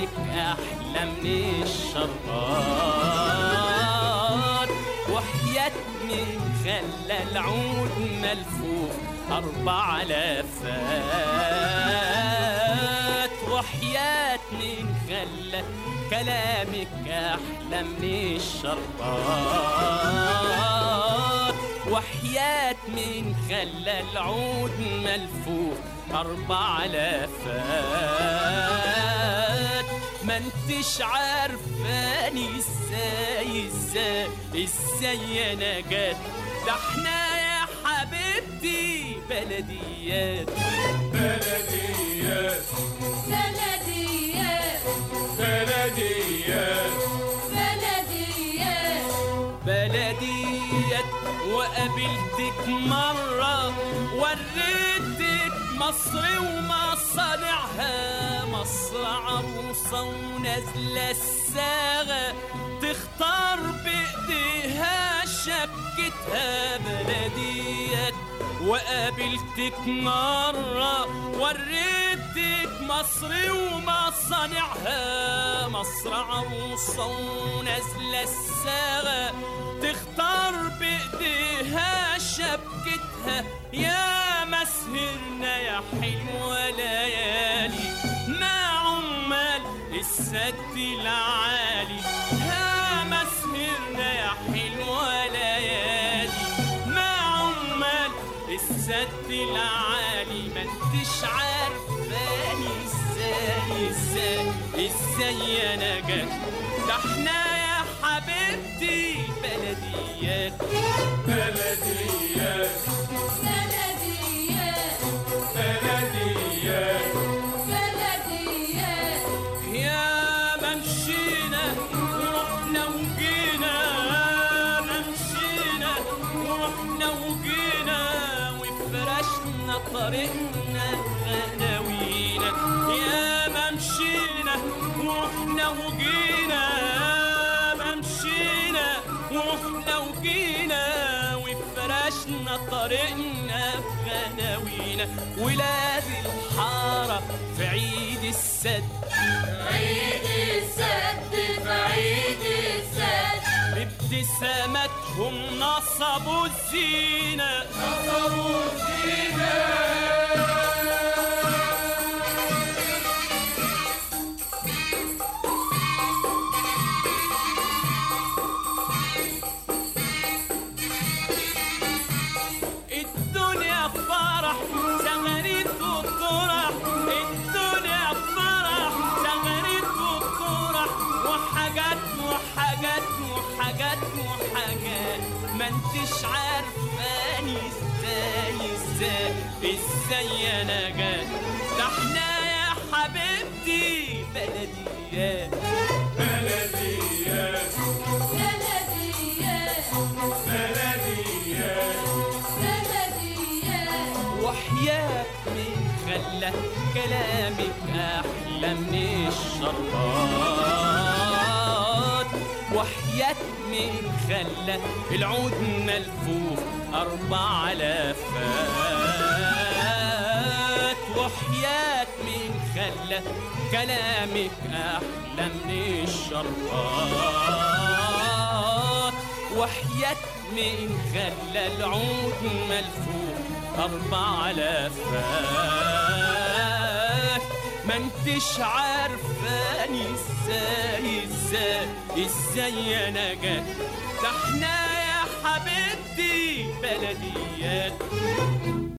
كلامك أحلى من الشربات وحياة من خلى العود ملفوف أربع لفات وحياة من خلى كلامك أحلى من الشربات وحياة من خلى العود ملفوف أربع لفات ما انتش عارفاني ازاي ازاي ازاي انا جات ده احنا يا حبيبتي بلديات بلديات بلديات بلديات بلديات بلديات وقابلتك مرة وريتك مصر ومصانعها مصر عروسة ونازلة الساغة تختار بإيديها شبكتها بلديات وقابلتك مرة وريتك مصر ومصانعها مصر عروسة ونازلة الساغة تختار بإيديها شبكتها يا مسهرنا يا حلوة ليالي مع عمال السد العالي يا مسهرنا يا حلوة ليالي مع عمال السد العالي ما انتش عارفاني ازاي ازاي ازاي انا جات ده احنا يا حبيبتي بلديات بلديات بلديات بلديات بلديات يا ممشينا ورحنا وجينا ممشينا ورحنا وجينا وفرشنا طريقنا غناوينا يا ممشينا ورحنا وجينا ممشينا ورحنا وجينا وفرشنا طريقنا بغناوينا ولاد الحارة في عيد السد عيد السد في عيد السد بابتساماتهم نصبوا الزينة نصبوا الزينة الدنيا فرح زغريت وطرح الدنيا فرح زغريت وطرح وحاجات وحاجات وحاجات وحاجات ما انتش عارفاني ازاي ازاي ازاي انا جات ده احنا يا حبيبتي بلديات بلديات بلديات بلديات بلديات وحياة من خلى كلامك أحلى من الشربات وحياة من خلى العود ملفوف أربع لفات وحياة من خلى كلامك أحلى من الشربات وحياة من خلى العود ملفوف أربع لفات ما انتش عارفاني ازاي ازاي ازاي انا جات ده احنا يا حبيبتي بلديات